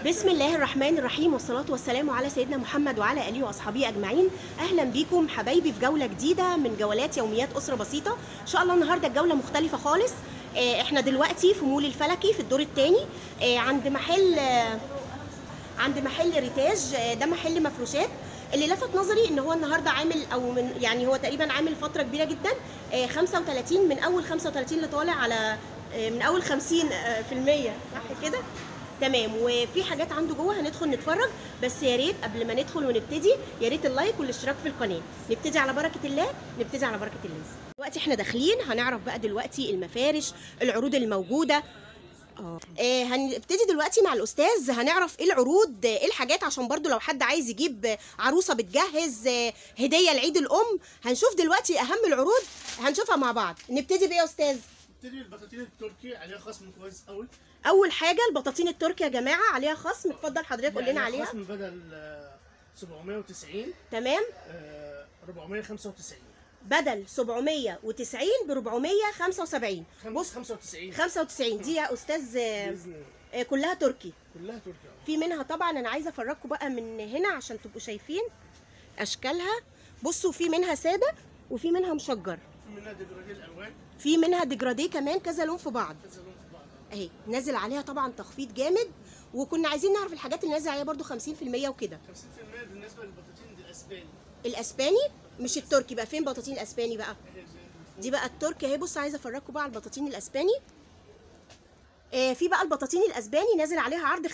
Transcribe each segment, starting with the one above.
بسم الله الرحمن الرحيم والصلاة والسلام على سيدنا محمد وعلى آله وأصحابه أجمعين أهلا بيكم حبايبي في جولة جديدة من جولات يوميات أسرة بسيطة إن شاء الله النهاردة الجولة مختلفة خالص آه، إحنا دلوقتي في مول الفلكي في الدور الثاني عند محل آه، عند محل ريتاج آه، ده محل مفروشات اللي لفت نظري ان هو النهارده عامل او من يعني هو تقريبا عامل فتره كبيره جدا آه، 35 من اول 35 اللي طالع على آه، من اول 50 آه، في المية صح كده تمام وفي حاجات عنده جوه هندخل نتفرج بس يا ريت قبل ما ندخل ونبتدي يا ريت اللايك والاشتراك في القناه نبتدي على بركه الله نبتدي على بركه الله دلوقتي احنا داخلين هنعرف بقى دلوقتي المفارش العروض الموجوده اه آه، هنبتدي دلوقتي مع الاستاذ هنعرف ايه العروض آه، ايه الحاجات عشان برضو لو حد عايز يجيب آه، عروسه بتجهز آه، هديه لعيد الام هنشوف دلوقتي اهم العروض هنشوفها مع بعض نبتدي بايه يا استاذ نبتدي بالبطاطين التركي عليها خصم كويس قوي اول حاجه البطاطين التركي يا جماعه عليها خصم اتفضل حضرتك قول لنا عليها خصم بدل آه، 790 تمام آه، 495 بدل 790 ب 475 بص 95 95 دي يا استاذ آه، بإذن الله. آه، كلها تركي كلها تركي أهو. في منها طبعا انا عايزه افرجكم بقى من هنا عشان تبقوا شايفين اشكالها بصوا في منها ساده وفي منها مشجر في منها ديجرادي الالوان في منها ديجراديه كمان كذا لون في بعض كذا لون في بعض اهي نازل عليها طبعا تخفيض جامد وكنا عايزين نعرف الحاجات اللي نازل عليها برضو 50% وكده 50% بالنسبه للبطاطين دي الاسباني الاسباني مش التركي بقى فين بطاطين الاسباني بقى هي زي دي بقى التركي اهي بص عايزه افرجكم بقى على البطاطين الاسباني آه في بقى البطاطين الاسباني نازل عليها عرض 50%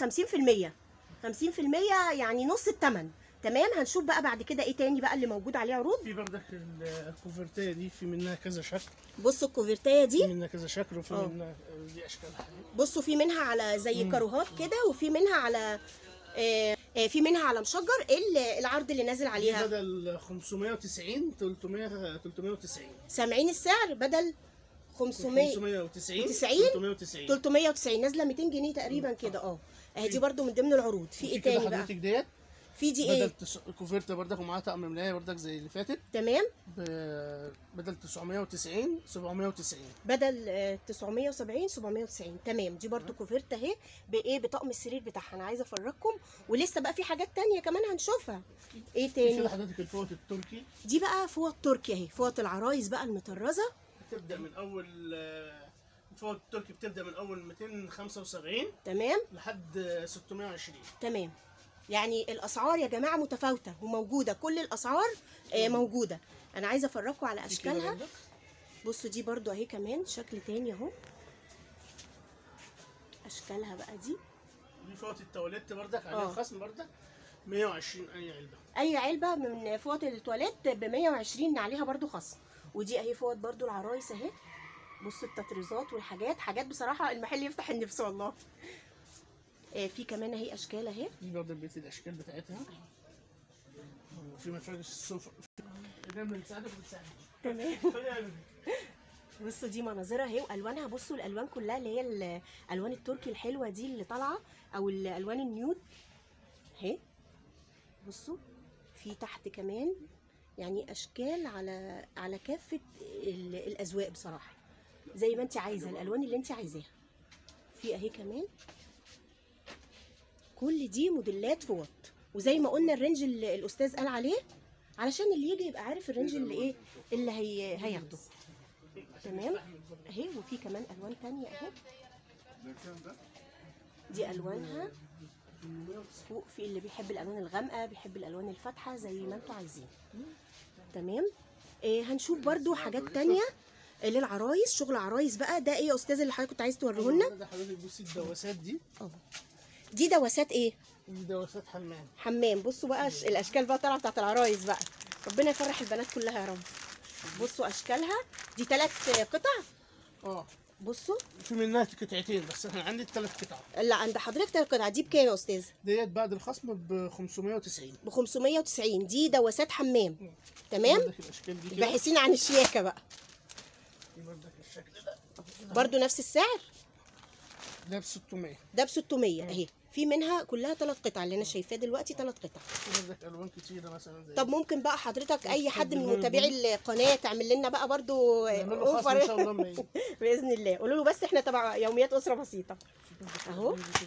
50% يعني نص الثمن تمام هنشوف بقى بعد كده ايه تاني بقى اللي موجود عليه عروض في بردك ال- الكوفرتيه دي في منها كذا شكل بصوا الكوفرتايه في دي منها كذا شكل وفي آه. منها دي اشكال حاجات بصوا في منها على زي كاروهات كده وفي منها على آه آه، في منها على مشجر ايه ال- العرض اللي نازل دي عليها بدل 590 300 390 سامعين السعر بدل 500 590 90 390 390 نازله 200 جنيه تقريبا كده اه اهي دي برضو من ضمن العروض في ايه في كده تاني بقى حضرتك ديت في دي بدل ايه تس... كوفرتة بردك ومعاها طقم ملاية بردك زي اللي فاتت تمام ب... بدل 990 790 بدل آه، 970 790 تمام دي برضو كوفرت اهي بايه بطقم السرير بتاعها انا عايزه افرجكم ولسه بقى في حاجات تانية كمان هنشوفها ايه في كده تاني حضرتك الفوط التركي دي بقى فوط تركي اهي فوط العرايس بقى المطرزه بتبدا من اول آه، الفوط التركي بتبدا من اول 275 تمام لحد آه، 620 تمام يعني الاسعار يا جماعه متفاوته وموجوده كل الاسعار آه، موجوده انا عايزه افرجكم على في كده اشكالها بردك. بصوا دي برضو اهي كمان شكل تاني اهو اشكالها بقى دي دي فوط التواليت بردك آه. عليها خصم بردك 120 اي علبه اي علبه من فوط التواليت ب 120 عليها برضو خصم ودي اهي فوط برضو العرايس اهي بصوا التطريزات والحاجات حاجات بصراحه المحل يفتح النفس والله آه، في كمان اهي اشكال اهي دي برضك بقيه الاشكال بتاعتها وفي مفارش السفر دايما بتساعدك وبتساعدك تمام بصوا دي مناظرها اهي والوانها بصوا الالوان كلها اللي هي الالوان التركي الحلوه دي اللي طالعه او الالوان النيود اهي بصوا في تحت كمان يعني اشكال على على كافه ال- الاذواق بصراحه زي ما انت عايزه الالوان اللي انت عايزاها في اهي كمان كل دي موديلات فوط وزي ما قلنا الرينج اللي الاستاذ قال عليه علشان اللي يجي يبقى عارف الرينج اللي ايه اللي هي هياخده تمام اهي وفي كمان الوان تانية اهي دي الوانها فوق في اللي بيحب الالوان الغامقه بيحب الالوان الفاتحه زي ما انتوا عايزين تمام إيه هنشوف برضو حاجات تانية للعرايس شغل عرايس بقى ده ايه يا استاذ اللي حضرتك كنت عايز توريه لنا ده حضرتك بصي الدواسات دي اه دي دواسات ايه دي دواسات حمام حمام بصوا بقى ش- الاشكال بقى طالعه بتاعت العرايس بقى ربنا يفرح البنات كلها يا رب بصوا اشكالها دي ثلاث قطع اه بصوا في منها قطعتين بس انا عندي الثلاث قطع لا عند حضرتك ثلاث قطع دي بكام يا استاذ ديت بعد الخصم ب 590 ب 590 دي دواسات حمام تمام بردك الاشكال دي كده باحثين عن الشياكه بقى دي بردك الشكل ده برضو نفس السعر ده ب 600 ده ب 600 اهي في منها كلها ثلاث قطع اللي انا شايفاه دلوقتي ثلاث قطع في بردك الوان كتيره مثلا زي طب ممكن بقى حضرتك اي حد من باللون متابعي القناه تعمل لنا بقى برضو نعمل له خصم ان شاء الله لما يجي باذن الله قولوا له بس احنا تبع يوميات اسره بسيطه في بردك أهو. الألوان دي كده.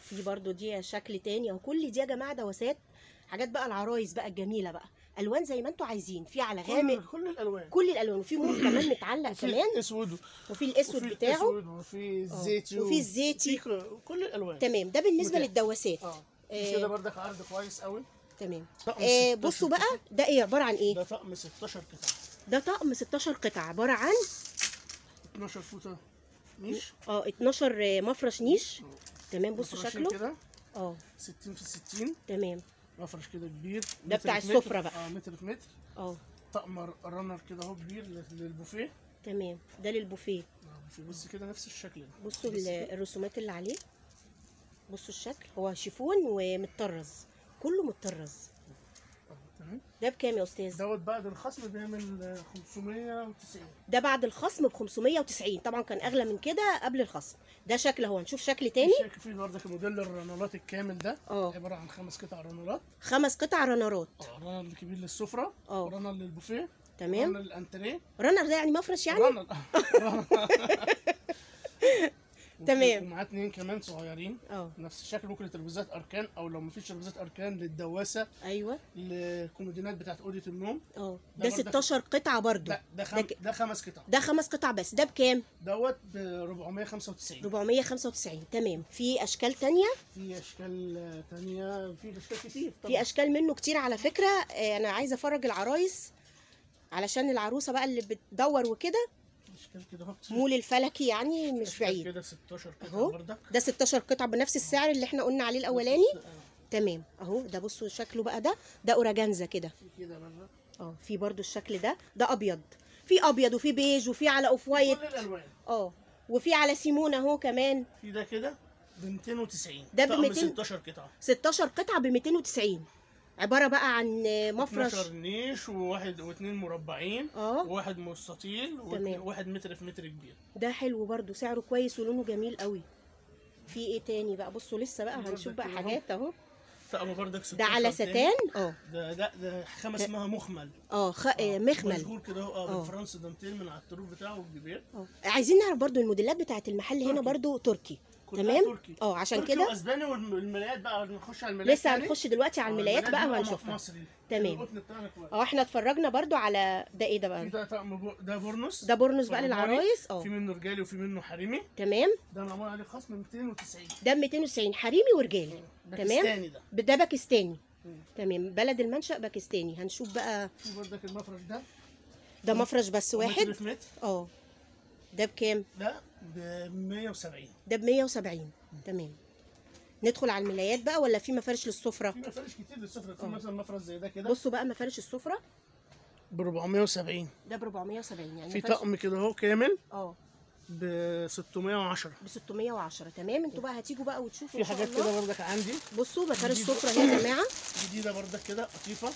في برضو دي شكل تاني اهو كل دي يا جماعه دواسات حاجات بقى العرايس بقى الجميله بقى الوان زي ما انتوا عايزين في على كل, غامق كل الالوان كل الالوان وفي موف كمان متعلق وفي كمان الاسود وفي الاسود وفي بتاعه الأسود وفي الزيتي وفي الزيتي. في ك- كل الالوان تمام ده بالنسبه متاح. للدواسات اه آه. في كده بردك عرض كويس قوي تمام طقم آه 16 بصوا بقى ده ايه عباره عن ايه ده طقم 16 قطعه ده طقم 16 قطعه عباره عن 12 فوطه نيش اه 12 مفرش نيش تمام بصوا مفرشين شكله كده اه 60 في 60 تمام مفرش كده كبير ده متر بتاع في متر. السفرة بقى. اه متر في متر اه طقم رانر كده اهو كبير لل- للبوفيه تمام ده للبوفيه آه، بوفيه بص كده نفس الشكل ده بصوا بص ال- كده. الرسومات اللي عليه بصوا الشكل هو شيفون ومتطرز كله متطرز آه، تمام ده بكام يا استاذ دوت بعد الخصم بيعمل آه، 590 ده بعد الخصم ب 590 طبعا كان اغلى من كده قبل الخصم ده شكل اهو هنشوف شكل تاني الشكل فيه بردك موديل الرانولات الكامل ده اه عباره عن خمس قطع رانولات خمس قطع رنرات اه رانر الكبير للسفره اه. رانر للبوفيه تمام رانر للانتريه رنر ده يعني مفرش يعني رانر رانر. وفي- تمام. ومعاه اتنين كمان صغيرين اه نفس الشكل ممكن ترابيزات اركان او لو مفيش ترابيزات اركان للدواسه ايوه للكومودينات بتاعت اوضه النوم اه ده ده برضك- 16 قطعه برضو لا ده خم... ده ك- ده خمس قطع ده خمس قطع بس ده بكام دوت ب 495 495 تمام في اشكال تانية في اشكال آه، تانية في اشكال كتير في اشكال منه كتير على فكره آه، انا عايزه افرج العرايس علشان العروسه بقى اللي بتدور وكده اشكال كده اهو كتير. مول الفلكي يعني مش أشكال بعيد كده 16 قطعه أهو. بردك ده 16 قطعه بنفس السعر اللي احنا قلنا عليه الاولاني بس- آه، تمام اهو ده بصوا شكله بقى ده ده اورجانزا كده في كده بردك اه في برضو الشكل ده ده ابيض في ابيض وفي بيج وفي على اوف وايت كل الالوان اه وفي على سيمون اهو كمان في ده كده ب 290 ده ب طقم 200 16 قطعه 16 قطعه ب 290 عباره بقى عن آه، مفرش 12 نيش وواحد واثنين مربعين اه وواحد مستطيل تمام. وواحد متر في متر كبير ده حلو برضو سعره كويس ولونه جميل قوي في ايه تاني بقى بصوا لسه بقى في هنشوف بردك بقى كده أهو. حاجات اهو طقم بردك 16 ده على تاني. ستان اه ده لا ده خامه ده- اسمها مخمل اه خ... آه، مخمل مشغول كده اهو آه. اه بالفرنسي دانتيل من على الطروف بتاعه والجبير اه عايزين نعرف برضو الموديلات بتاعت المحل هنا تركي. برضو تركي كلها تمام تركي اه عشان تركي كده واسباني والملايات بقى نخش على الملايات لسه تاني. هنخش دلوقتي على آه، الملايات بقى بقى وهنشوفها مصري تمام. القطن بتاعنا كويس اه احنا اتفرجنا برضو على ده ايه ده في بقى ده طقم بو- ده بورنوس ده بورنوس بقى فرنساوي. للعرايس اه في منه رجالي وفي منه حريمي تمام ده معمول عليه خصم 290 ده 290 حريمي ورجالي تمام باكستاني ده ده باكستاني مم. تمام بلد المنشأ باكستاني هنشوف بقى في بردك المفرش ده ده مفرش بس متر واحد في متر اه ده بكام ده ب 170 ده ب 170 تمام ندخل على الملايات بقى ولا في مفارش للسفره في مفارش كتير للسفرة في آه. مثلا مفرش زي ده كده بصوا بقى مفارش السفره ب 470 ده ب 470 يعني في مفارش- طقم كده اهو كامل اه ب 610 ب 610 تمام انتوا بقى هتيجوا بقى وتشوفوا في ان شاء حاجات الله كده بردك عندي بصوا مفارش دي- سفره اهي يا جماعه جديده بردك كده قطيفه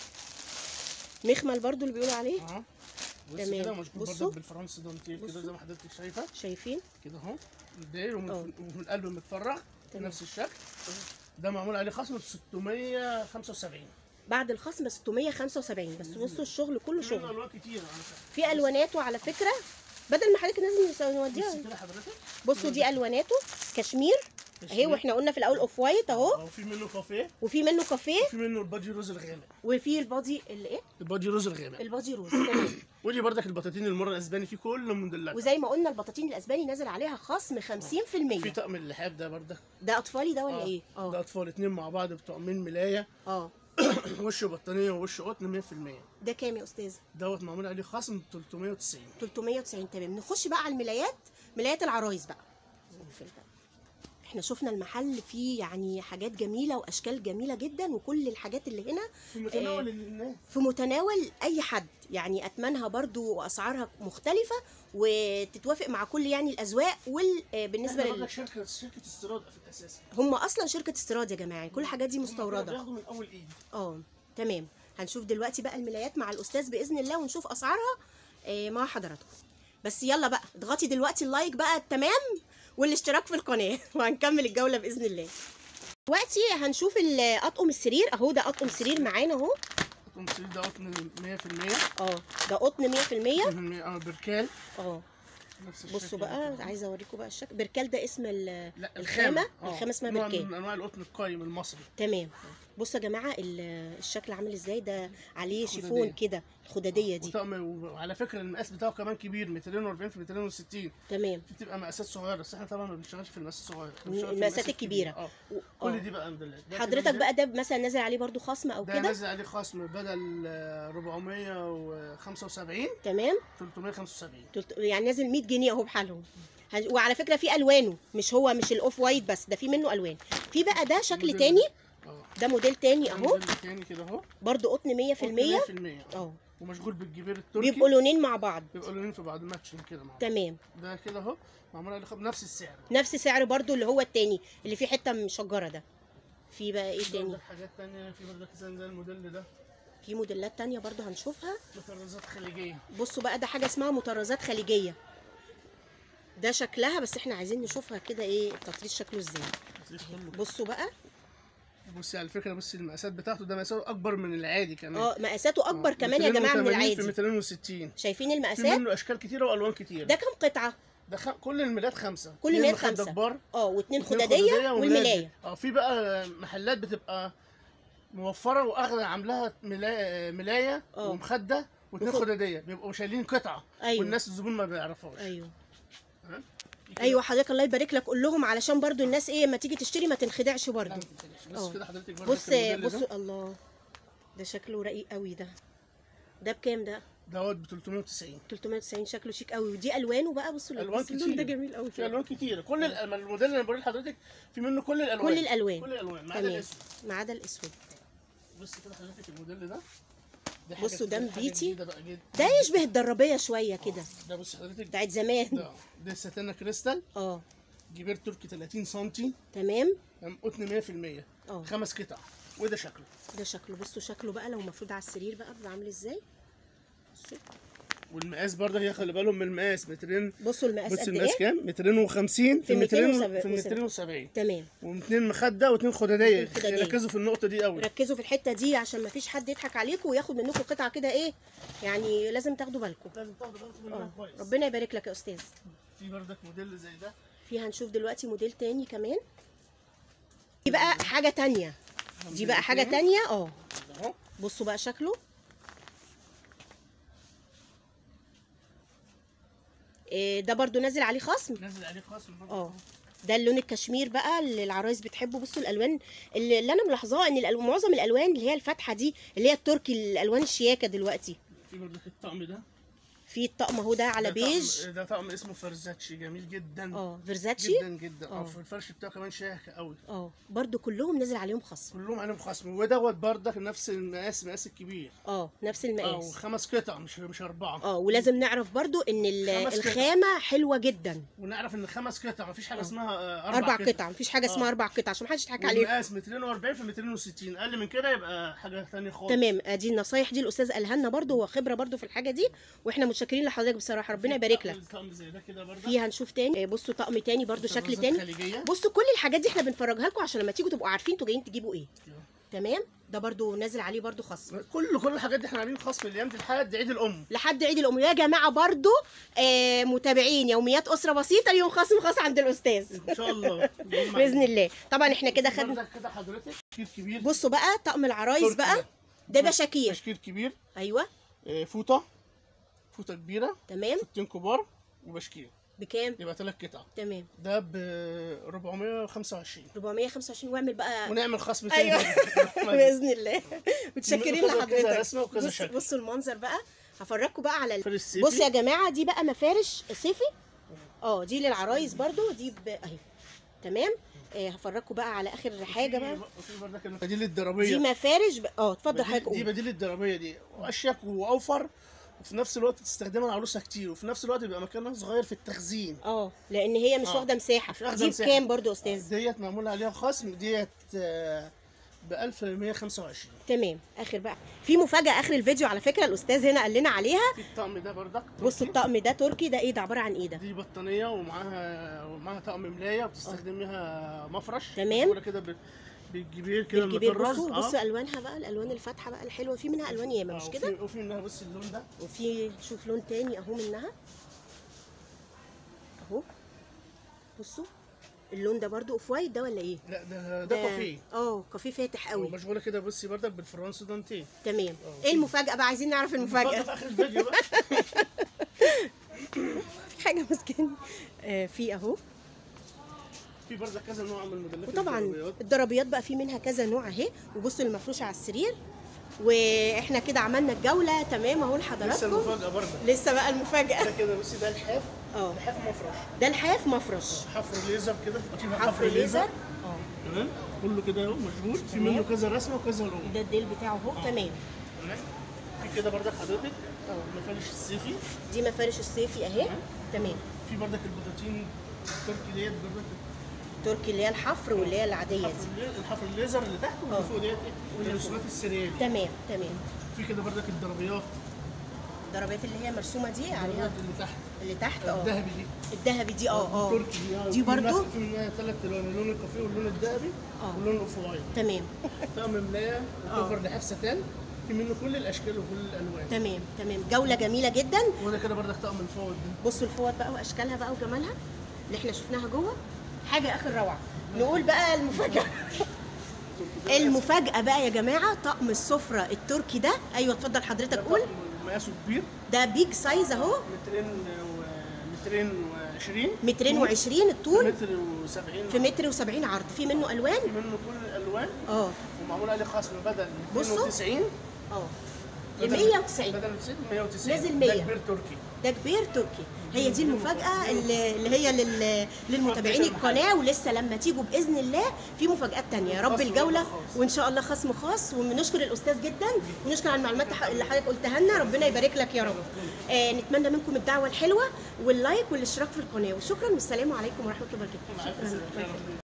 مخمل برضو اللي بيقولوا عليه اه بص تمام. كده مشغول بصوا. بردك بالفرنسي دانتيل كده بصوا. زي ما حضرتك شايفه شايفين كده اهو الداير ومن, اه. ومن القلب متفرغ تمام. نفس الشكل ده معمول عليه خصم ب 675 بعد الخصم 675 بس بصوا الشغل كله في منه شغل الوان كتير على فكره في الواناته على فكره بدل ما حضرتك لازم بص نوديها كده حضرتك بصوا دي الواناته كشمير اهي واحنا قلنا في الاول اوف وايت اهو اه وفي منه كافيه وفي منه كافيه وفي منه البادي روز الغامق وفي البادي اللي ايه البادي روز الغامق البادي روز تمام ودي بردك البطاطين المره الاسباني في كل موديلات وزي ما قلنا البطاطين الاسباني نازل عليها خصم 50% في طقم اللحاف ده بردك ده اطفالي ده ولا آه. ايه ده اه اطفال اتنين مع بعض بطقمين ملايه اه وش بطانيه ووش قطن 100% ده كام يا استاذ دوت معمول عليه خصم 390 390 تمام نخش بقى على الملايات ملايات العرايس بقى احنا شفنا المحل فيه يعني حاجات جميله واشكال جميله جدا وكل الحاجات اللي هنا في متناول الناس في متناول اي حد يعني اثمانها برضو واسعارها مختلفه وتتوافق مع كل يعني الاذواق وال آه، بالنسبه احنا لل بردك شركه شركه استيراد في الاساس هم اصلا شركه استيراد يا جماعه يعني كل الحاجات دي هم مستورده بياخدوا من اول ايد اه تمام هنشوف دلوقتي بقى الملايات مع الاستاذ باذن الله ونشوف اسعارها آه، مع حضراتكم بس يلا بقى اضغطي دلوقتي اللايك بقى تمام والاشتراك في القناه وهنكمل الجوله باذن الله دلوقتي هنشوف ال- اطقم السرير اهو ده اطقم سرير معانا اهو قطن سرير ده قطن 100% اه ده قطن 100% 100% اه بركال اه نفس الشكل بصوا ده بقى كده. عايزه اوريكم بقى الشكل بركال ده اسم ال- لا الخامة؟ آه، الخامة اسمها نوع بركان. من انواع القطن القايم المصري تمام بصوا يا جماعه ال- الشكل عامل ازاي ده عليه خدادية. شيفون كده الخداديه دي وطقم وعلى فكره المقاس بتاعه كمان كبير 240 في 260 تمام في بتبقى مقاسات صغيره بس احنا طبعا ما بنشتغلش في المقاس الصغير إحنا بنشتغل في المقاسات المقاس الكبيرة. اه و- كل آه. دي بقى الحمد لله ده حضرتك كمان بقى ده مثلا نازل عليه برضو خصم او ده كده نازل عليه خصم بدل آه، 475 تمام 375 تلت- يعني نازل 100 جنيه اهو بحالهم هن- وعلى فكره في الوانه مش هو مش الاوف وايت بس ده في منه الوان في بقى ده شكل موديل- تاني اه ده موديل تاني اهو موديل تاني كده اهو برضو قطن 100% 100% اه ومشغول بالجبير التركي بيبقوا لونين مع بعض بيبقوا لونين في بعض ماتشن كده مع بعض تمام ده كده اهو معمول عليه خط بنفس السعر نفس سعر برضو اللي هو التاني اللي فيه حته مشجره ده في بقى ايه تاني برضه حاجات تانية في برضه زي زي الموديل ده في موديلات تانية برضو هنشوفها مطرزات خليجيه بصوا بقى ده حاجه اسمها مطرزات خليجيه ده شكلها بس احنا عايزين نشوفها كده ايه التطريز شكله ازاي بصوا بقى بصي على فكره بصي المقاسات بتاعته ده مقاساته اكبر من العادي كمان اه مقاساته اكبر كمان يا جماعه من 280 العادي في 260 شايفين في المقاسات منه اشكال كتيره والوان كتير ده كام قطعه ده خ... كل الميلاد خمسه كل اتنين الميلاد مخدة خمسة. كبار اه واتنين واتنين خداديه وملاية. والملايه اه في بقى محلات بتبقى موفره واخده عاملاها ملايه ملايه اه. ومخده واتنين وخد- خداديه بيبقوا شايلين قطعه ايوه والناس الزبون ما بيعرفهاش ايوه تمام؟ في كده- ايوه حضرتك الله يبارك لك قول لهم علشان برضو الناس ايه ما تيجي تشتري ما تنخدعش لا، برضو ما تقلقش. بص اه. كده حضرتك برضه بص الموديل ده. بصوا الله ده شكله رقيق قوي ده ده بكام ده دوت ب 390 390 شكله شيك قوي ودي الوانه بقى بصوا الوان بصوا اللون ده كتير جميل قوي في الوان كتير كل ال- الموديل اللي انا بقول لحضرتك في منه كل الالوان كل الالوان كل الالوان ما عدا تمام الاسود ما عدا الاسود بص كده حضرتك الموديل ده دي حاجة- بصوا ده دي حاجة مبيتي. جديدة بقى جدا. ده يشبه الدربيه شويه كده ده بص حضرتك بتاعت زمان ده ده ساتانا كريستال اه جبير تركي 30 سم تمام قطن 100% اه خمس قطع وده شكله ده شكله بصوا شكله بقى لو مفروض على السرير بقى بيبقى عامل ازاي بصوا والمقاس برضه هي خلي بالهم من المقاس مترين بصوا المقاس بص قد المقاس ايه كام؟ مترين و50 في في 200 270. في 270 تمام واثنين مخده واثنين خداديه واتنين خدادية. ركزوا في النقطه دي قوي ركزوا في الحته دي عشان ما فيش حد يضحك عليكم وياخد منكم قطعه كده ايه يعني لازم تاخدوا بالكم لازم تاخدوا بالكم منها اه كويس ربنا يبارك لك يا استاذ في بردك موديل زي ده في هنشوف دلوقتي موديل تاني كمان دي بقى حاجه تانية دي بقى حاجه تانية اه اهو بصوا بقى شكله إيه ده برضو نازل عليه خصم نازل عليه خصم برضه اه ده اللون الكشمير بقى اللي العرايس بتحبه بصوا الالوان اللي, اللي انا ملاحظاه ان الألوان معظم الالوان اللي هي الفاتحه دي اللي هي التركي الالوان الشياكه دلوقتي في بردك الطقم ده في الطقم اهو ده على ده طقم- بيج ده طقم اسمه فرزاتشي جميل جدا اه فيرزاتشي جدا جدا اه. اه في الفرش بتاعه كمان شيك قوي اه برضو كلهم نازل عليهم خصم كلهم عليهم خصم ودوت بردك نفس المقاس المقاس الكبير اه نفس اه المقاس وخمس قطع مش مش اربعه اه ولازم نعرف برضو ان ال- خمس قطع. الخامه حلوه جدا ونعرف ان خمس قطع مفيش حاجه اه. اسمها آه، اربع قطع مفيش حاجه اسمها اه. اربع قطع عشان محدش يضحك عليكم والمقاس 240 في 260 اقل من كده يبقى حاجه ثانيه خالص تمام ادي النصايح دي الاستاذ قالها لنا برضو هو خبره برضو في الحاجه دي واحنا متشكرين لحضرتك بصراحه ربنا يبارك لك طقم زي ده كده برضه في هنشوف تاني آه، بصوا طقم تاني برضو شكل طرازات تاني خليجيه بصوا كل الحاجات دي احنا بنفرجها لكم عشان لما تيجوا تبقوا عارفين انتوا جايين تجيبوا ايه تمام ده برضو نازل عليه برضو خصم كل كل الحاجات دي احنا عاملين خصم الايام دي لحد عيد الام لحد عيد الام يا جماعه برضو آه متابعين يوميات اسره بسيطه اليوم خصم خاص عند الاستاذ ان شاء الله باذن الله طبعا احنا كده خدنا بردك كده حضرتك تشكيل كبير بصوا بقى طقم العرايس تركي بقى ده بشاكير تشكيل كبير ايوه آه، فوطه فوطه كبيره تمام فوطتين كبار وبشكير بكام يبقى ثلاث قطع تمام ده ب 425 425 واعمل بقى ونعمل خصم تاني ايوه برضه. باذن الله متشكرين كذا- كذا لحضرتك رسمة وكذا بص شكل. بصوا المنظر بقى هفرجكم بقى على ال... فرش صيفي. بصوا يا جماعه دي بقى مفارش صيفي اه دي للعرايس برضو دي ب... اهي تمام آه هفرجكم بقى على اخر حاجه بقى وفي بردك البديل الضربيه دي مفارش ب... اه اتفضل بديل- حضرتك دي قول بديل الضربيه دي واشيك واوفر وفي نفس الوقت تستخدمها العروسه كتير وفي نفس الوقت بيبقى مكانها صغير في التخزين اه لان هي مش آه. واخده مساحه مش واخدة دي مساحة. بكام برضو يا استاذ ديت معمول عليها خصم ديت ب 1125 تمام اخر بقى في مفاجاه اخر الفيديو على فكره الاستاذ هنا قال لنا عليها في الطقم ده بردك بصوا تركي. الطقم ده تركي ده ايه ده عباره عن ايه ده دي بطانيه ومعاها ومعاها طقم ملايه وبتستخدميها مفرش تمام. معمولة كده ب- بالجبير كده الكبير المطرز بصوا اه بصوا الوانها بقى الالوان الفاتحه بقى الحلوه في منها الوان ياما آه، مش وفي- كده وفي منها بص اللون ده وفي شوف لون تاني اهو منها اهو بصوا اللون ده برضو اوف وايت ده ولا ايه لا ده ده كافيه اه كافيه فاتح قوي ومشغوله كده بصي بردك بالفرنسي دانتيه تمام اه. ايه المفاجاه بقى عايزين نعرف اتفضل المفاجاه في اخر الفيديو بقى في حاجه ماسكاني آه في اهو في بردك كذا نوع من الموديلات وطبعا الجلابيات. الضربيات بقى في منها كذا نوع اهي وبصوا المفروشه على السرير واحنا كده عملنا الجوله تمام اهو لسه لحضراتكم المفاجاه بردك لسه بقى المفاجاه ده كده بصي ده الحاف اه الحاف مفرش ده الحاف مفرش حفر ليزر كده بتجيب حفر ليزر اه تمام كله كده اهو مشغول في تمام. منه كذا رسمه وكذا لون ده الديل بتاعه اهو تمام تمام في كده بردك حضرتك المفارش الصيفي دي مفارش الصيفي اهي تمام في بردك البطاطين التركي ديت بردك تركي اللي هي الحفر واللي هي العاديه دي الحفر اللي- الحفر الليزر اللي تحت اه. واللي فوق ديت ايه الرسومات السريالي تمام تمام في كده بردك الضربيات الضربات اللي هي مرسومه دي عليها الضربات اللي تحت اللي تحت اه الذهبي دي الذهبي دي اه اه التركي دي اه. دي في برضو منها- في منها ثلاث الوان اللون الكافيه واللون الذهبي اه. واللون الاوف وايت تمام طقم ملايه اه. وكفر لحاف ستان في منه كل الاشكال وكل الالوان تمام تمام جوله جميله جدا وده كده بردك طقم الفوط ده بصوا الفوط بقى واشكالها بقى وجمالها اللي احنا شفناها جوه حاجه اخر روعه نقول بقى المفاجاه المفاجاه بقى يا جماعه طقم السفره التركي ده ايوه اتفضل حضرتك ده قول طقم مقاسه كبير ده بيج سايز اهو مترين و مترين وعشرين مترين وعشرين الطول متر وسبعين في متر وسبعين عرض في منه الوان في منه كل الالوان اه ومعمول عليه خصم بدل بصوا. 290 اه ل 190 بدل 90 190 نزل ده 100. كبير تركي ده كبير تركي هي دي المفاجأة اللي اللي هي لل... للمتابعين القناة ولسه لما تيجوا بإذن الله في مفاجآت تانية يا رب خصم الجولة خاص. وإن شاء الله خصم خاص ونشكر الأستاذ جدا ونشكر على المعلومات اللي حضرتك قلتها لنا ربنا يبارك لك يا رب آه نتمنى منكم الدعوة الحلوة واللايك والاشتراك في القناة وشكرا والسلام عليكم ورحمة الله وبركاته مع ألف شكرا سلامة.